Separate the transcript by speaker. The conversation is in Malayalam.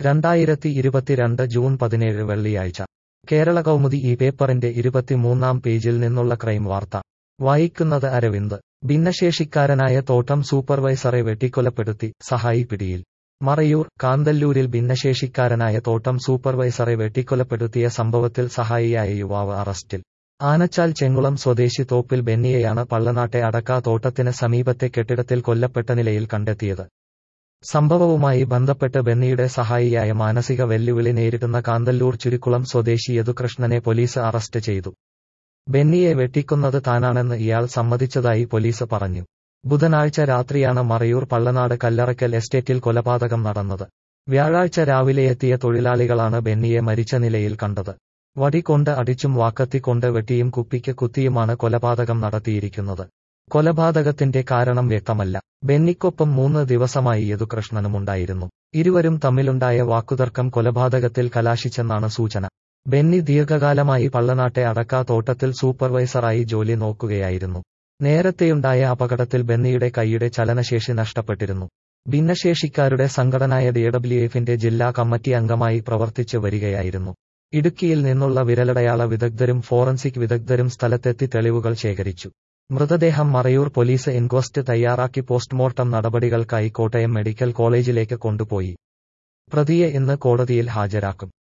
Speaker 1: രണ്ടായിരത്തി ഇരുപത്തിരണ്ട് ജൂൺ പതിനേഴ് വെള്ളിയാഴ്ച കേരള കൗമുദി ഈ പേപ്പറിന്റെ ഇരുപത്തിമൂന്നാം പേജിൽ നിന്നുള്ള ക്രൈം വാർത്ത വായിക്കുന്നത് അരവിന്ദ് ഭിന്നശേഷിക്കാരനായ തോട്ടം സൂപ്പർവൈസറെ വെട്ടിക്കൊലപ്പെടുത്തി സഹായി പിടിയിൽ മറയൂർ കാന്തല്ലൂരിൽ ഭിന്നശേഷിക്കാരനായ തോട്ടം സൂപ്പർവൈസറെ വെട്ടിക്കൊലപ്പെടുത്തിയ സംഭവത്തിൽ സഹായിയായ യുവാവ് അറസ്റ്റിൽ ആനച്ചാൽ ചെങ്ങുളം സ്വദേശി തോപ്പിൽ ബെന്നിയെയാണ് പള്ളനാട്ടെ അടക്കാ തോട്ടത്തിന് സമീപത്തെ കെട്ടിടത്തിൽ കൊല്ലപ്പെട്ട നിലയിൽ കണ്ടെത്തിയത് സംഭവവുമായി ബന്ധപ്പെട്ട് ബെന്നിയുടെ സഹായിയായ മാനസിക വെല്ലുവിളി നേരിടുന്ന കാന്തല്ലൂർ ചുരുക്കുളം സ്വദേശി യദുകൃഷ്ണനെ പോലീസ് അറസ്റ്റ് ചെയ്തു ബെന്നിയെ വെട്ടിക്കുന്നത് താനാണെന്ന് ഇയാൾ സമ്മതിച്ചതായി പോലീസ് പറഞ്ഞു ബുധനാഴ്ച രാത്രിയാണ് മറയൂർ പള്ളനാട് കല്ലറക്കൽ എസ്റ്റേറ്റിൽ കൊലപാതകം നടന്നത് വ്യാഴാഴ്ച രാവിലെ എത്തിയ തൊഴിലാളികളാണ് ബെന്നിയെ മരിച്ച നിലയിൽ കണ്ടത് വടി കൊണ്ട് അടിച്ചും വാക്കത്തി കൊണ്ട് വെട്ടിയും കുപ്പിക്ക് കുത്തിയുമാണ് കൊലപാതകം നടത്തിയിരിക്കുന്നത് കൊലപാതകത്തിന്റെ കാരണം വ്യക്തമല്ല ബെന്നിക്കൊപ്പം മൂന്ന് ദിവസമായി യദുകൃഷ്ണനുമുണ്ടായിരുന്നു ഇരുവരും തമ്മിലുണ്ടായ വാക്കുതർക്കം കൊലപാതകത്തിൽ കലാശിച്ചെന്നാണ് സൂചന ബെന്നി ദീർഘകാലമായി പള്ളനാട്ടെ അടക്കാ തോട്ടത്തിൽ സൂപ്പർവൈസറായി ജോലി നോക്കുകയായിരുന്നു നേരത്തെയുണ്ടായ അപകടത്തിൽ ബെന്നിയുടെ കൈയുടെ ചലനശേഷി നഷ്ടപ്പെട്ടിരുന്നു ഭിന്നശേഷിക്കാരുടെ സംഘടനായ ഡിഡബ്ല്യുഎഫിന്റെ ജില്ലാ കമ്മിറ്റി അംഗമായി പ്രവർത്തിച്ചു വരികയായിരുന്നു ഇടുക്കിയിൽ നിന്നുള്ള വിരലടയാള വിദഗ്ധരും ഫോറൻസിക് വിദഗ്ധരും സ്ഥലത്തെത്തി തെളിവുകൾ ശേഖരിച്ചു മൃതദേഹം മറയൂർ പോലീസ് ഇൻക്വസ്റ്റ് തയ്യാറാക്കി പോസ്റ്റ്മോർട്ടം നടപടികൾക്കായി കോട്ടയം മെഡിക്കൽ കോളേജിലേക്ക് കൊണ്ടുപോയി പ്രതിയെ ഇന്ന് കോടതിയിൽ ഹാജരാക്കും